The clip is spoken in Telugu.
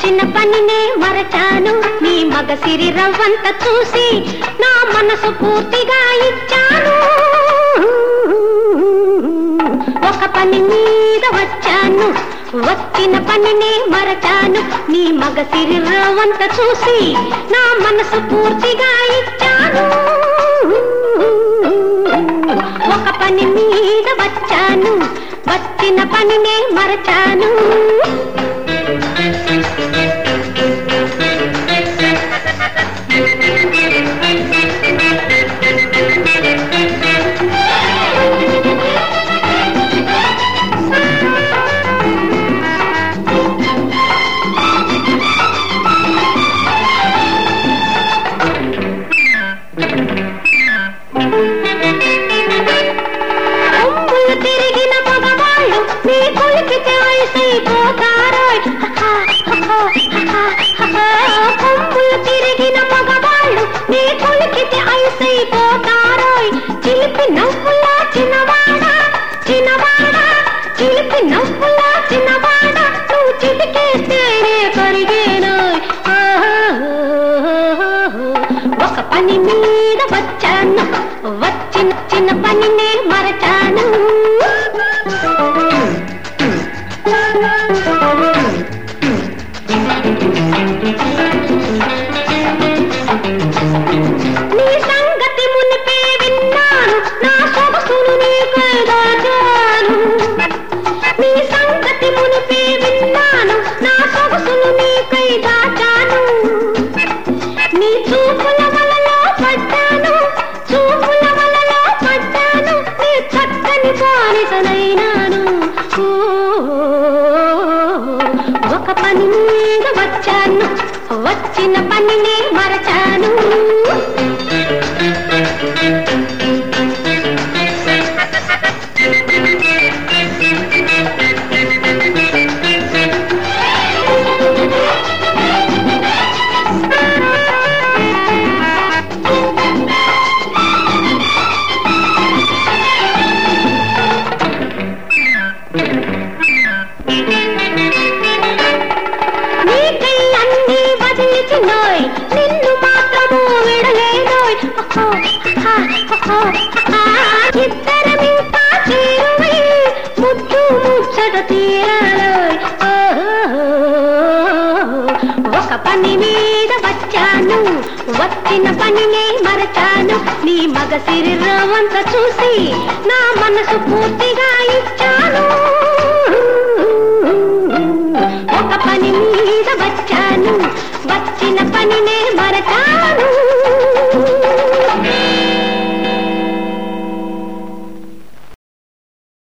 వచ్చిన పనినే మరచాను నీ మగ సిరి రవ్వంత చూసి నా మనసు పూర్తిగా ఇచ్చాను ఒక పని మీద వచ్చాను వచ్చిన పనినే మరచాను నీ మగ సిరి రవ్వంత చూసి నా మనసు పూర్తిగా ఇచ్చాను ఒక పని మీద వచ్చాను వచ్చిన పనినే మరచాను కొమ్ములు తిరిగిన మగవాళ్ళు నీ కొలికితే వయసైపోతారోయ్ కొమ్ములు తిరిగిన మగవాళ్ళు నీ కొలికితే ఐసైపోతారోయ్ చిలిపి నవ్వులా చిన్నవాడా చిన్నవాడా చిలిపి నవ్వులా చిన్నవాడా నువ్వు చిటికేస్తేనే కరిగేనోయ్ ఒక పని మీద వచ్చాను వచ్చిన చిన్న పనినే మరచాను నీ సంగతి మునిపే విన్నాను నా సొగసును నీకే దాచాను నీ సంగతి మునిపే విన్నాను నా సొగసును నీకై దాచాను నీ చూపుల వలలో పడ్డాను చూపుల వలలో పడ్డాను నీ చక్కని బానిసనైనాను ఓ, ఒక పని మీద వచ్చాను వచ్చిన పనినే మరచాను నీకై అన్ని వదిలిచినోయ్ నిన్ను మాత్రము విడలేనోయ్ ఓహో, హా, ఓహో, హా. ఇద్దరమింకా చేరువై ముద్దు ముచ్చట తీరాలోయ్ ఓహో, ఒక పని మీద వచ్చాను వచ్చిన పనినే మరచాను నీ మగ శరీరమంత చూసి నా మనసు పూర్తిగా ఇచ్చాను ఒక పని మీద వచ్చాను వచ్చిన పనినే